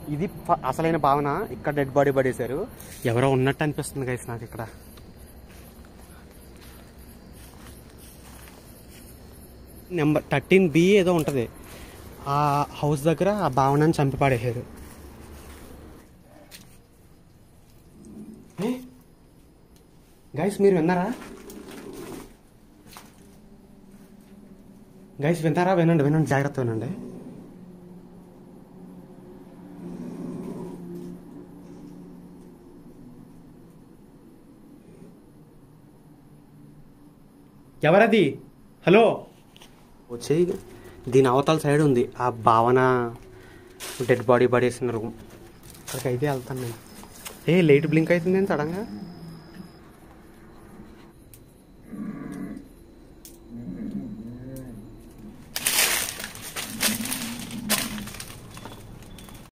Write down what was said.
ఇది ఫ- అసలైన భావన ఇక్కడ డెడ్ బాడీ పడేశారు ఎవరో ఉన్నట్టు అనిపిస్తుంది గైస్ నాకు ఇక్కడ నెంబర్ థర్టీన్ బి ఏదో ఉంటుంది ఆ హౌస్ దగ్గర ఆ భావనని చంపి పడేశారు గైస్ మీరు విన్నారా గైస్ విన్నారా వినండి వినండి జాగ్రత్త వినండి ఎవరది హలో వచ్చి దీని అవతల సైడ్ ఉంది ఆ భావన డెడ్ బాడీ పడేసిన రూమ్ అక్కడికి అయితే వెళ్తాను నేను ఏ లైట్ బ్లింక్ అవుతుంది సడన్గా